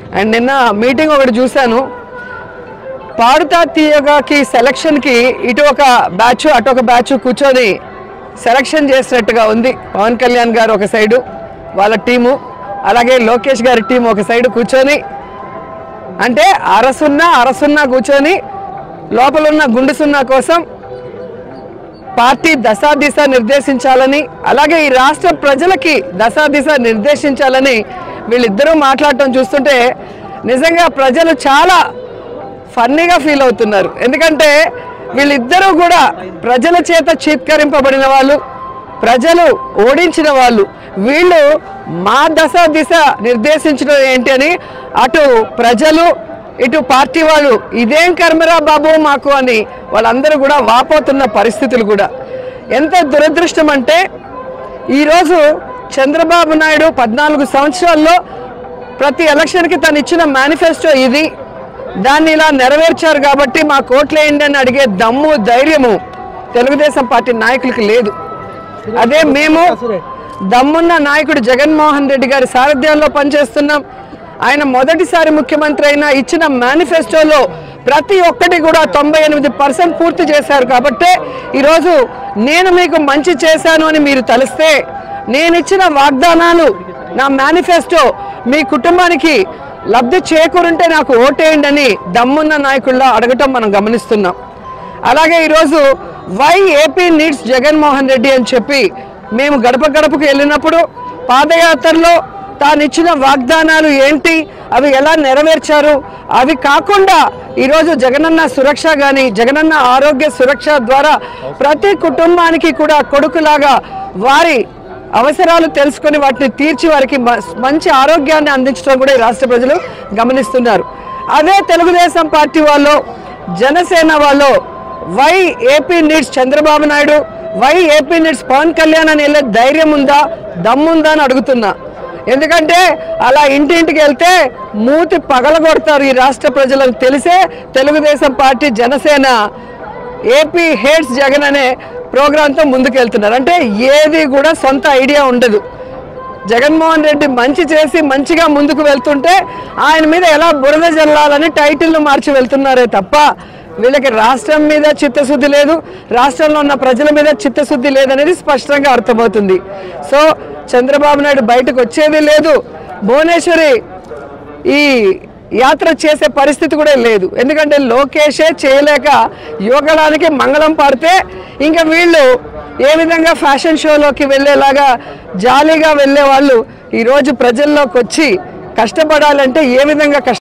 and నిన్న meeting ఒకటి చూశాను పాడుతా తీయగాకి సెలక్షన్కి ఇటు ఒక బ్యాచ్ అటు ఒక బ్యాచ్ కూర్చొని సెలక్షన్ చేసినట్టుగా ఉంది పవన్ కళ్యాణ్ గారు ఒక సైడు వాళ్ళ టీము అలాగే లోకేష్ గారి టీం ఒక సైడు కూర్చొని అంటే అరసున్నా అరసున్నా కూర్చొని లోపల ఉన్న గుండు సున్నా కోసం పార్టీ దశాదిశ నిర్దేశించాలని అలాగే ఈ రాష్ట్ర ప్రజలకి దశాదిశ నిర్దేశించాలని వీళ్ళిద్దరూ మాట్లాడటం చూస్తుంటే నిజంగా ప్రజలు చాలా ఫన్నీగా ఫీల్ అవుతున్నారు ఎందుకంటే వీళ్ళిద్దరూ కూడా ప్రజల చేత చీత్కరింపబడిన వాళ్ళు ప్రజలు ఓడించిన వాళ్ళు వీళ్ళు మా దశ దిశ నిర్దేశించడం ఏంటి అని అటు ప్రజలు ఇటు పార్టీ వాళ్ళు ఇదేం కర్మరా బాబు మాకు అని వాళ్ళందరూ కూడా వాపోతున్న పరిస్థితులు కూడా ఎంత దురదృష్టం అంటే ఈరోజు చంద్రబాబు నాయుడు పద్నాలుగు సంవత్సరాల్లో ప్రతి ఎలక్షన్కి తను ఇచ్చిన మేనిఫెస్టో ఇది దాన్ని ఇలా నెరవేర్చారు కాబట్టి మా కోట్లేయండి అని అడిగే దమ్ము ధైర్యము తెలుగుదేశం పార్టీ నాయకులకి లేదు అదే మేము దమ్మున్న నాయకుడు జగన్మోహన్ రెడ్డి గారి సారథ్యంలో పనిచేస్తున్నాం ఆయన మొదటిసారి ముఖ్యమంత్రి అయినా ఇచ్చిన మేనిఫెస్టోలో ప్రతి ఒక్కటి కూడా తొంభై ఎనిమిది పర్సెంట్ పూర్తి చేశారు కాబట్టే ఈరోజు నేను మీకు మంచి చేశాను అని మీరు తలిస్తే నేను ఇచ్చిన వాగ్దానాలు నా మేనిఫెస్టో మీ కుటుంబానికి లబ్ధి చేకూరుంటే నాకు ఓటేయండి అని దమ్మున్న నాయకుల్లో అడగటం మనం గమనిస్తున్నాం అలాగే ఈరోజు why AP needs Jaganmohan Reddy అని చెప్పి మేము గడప గడపకు వెళ్ళినప్పుడు పాదయాత్రలో తాను ఇచ్చిన వాగ్దానాలు ఏంటి అవి ఎలా నెరవేర్చారు అవి కాకుండా ఈరోజు జగనన్న సురక్ష కానీ జగనన్న ఆరోగ్య సురక్ష ద్వారా ప్రతి కుటుంబానికి కూడా కొడుకులాగా వారి అవసరాలు తెలుసుకొని వాటిని తీర్చి వారికి మ- మంచి ఆరోగ్యాన్ని అందించడం కూడా ఈ రాష్ట్ర ప్రజలు గమనిస్తున్నారు అదే తెలుగుదేశం పార్టీ వాళ్ళు జనసేన వాళ్ళు why AP needs Chandrababu Naidu why AP needs Pawan Kalyan అని వెళ్ళే ధైర్యం ఉందా దమ్ముందా అని అడుగుతున్నా ఎందుకంటే అలా ఇంటింటికి వెళ్తే మూతి పగలగొడతారు ఈ రాష్ట్ర ప్రజలకు తెలిసే Telugu Desam party Janasena AP hates Jagan అనే ప్రోగ్రాంతో ముందుకెళ్తున్నారు అంటే ఏది కూడా సొంత ఐడియా ఉండదు జగన్మోహన్ రెడ్డి మంచి చేసి మంచిగా ముందుకు వెళ్తుంటే ఆయన మీద ఎలా బురద జల్లాలని టైటిల్ను మార్చి వెళ్తున్నారే తప్ప వీళ్ళకి రాష్ట్రం మీద చిత్తశుద్ధి లేదు రాష్ట్రంలో ఉన్న ప్రజల మీద చిత్తశుద్ధి లేదనేది స్పష్టంగా అర్థమవుతుంది సో చంద్రబాబు నాయుడు బయటకు వచ్చేది లేదు భువనేశ్వరి ఈ యాత్ర చేసే పరిస్థితి కూడా లేదు ఎందుకంటే లోకేషే చేయలేక యువగళానికి మంగళం పాడితే ఇంకా వీళ్ళు ఏ విధంగా ఫ్యాషన్ షోలోకి వెళ్ళేలాగా జాలీగా వెళ్ళే వాళ్ళు ఈరోజు ప్రజల్లోకి వచ్చి కష్టపడాలంటే ఏ విధంగా కష్ట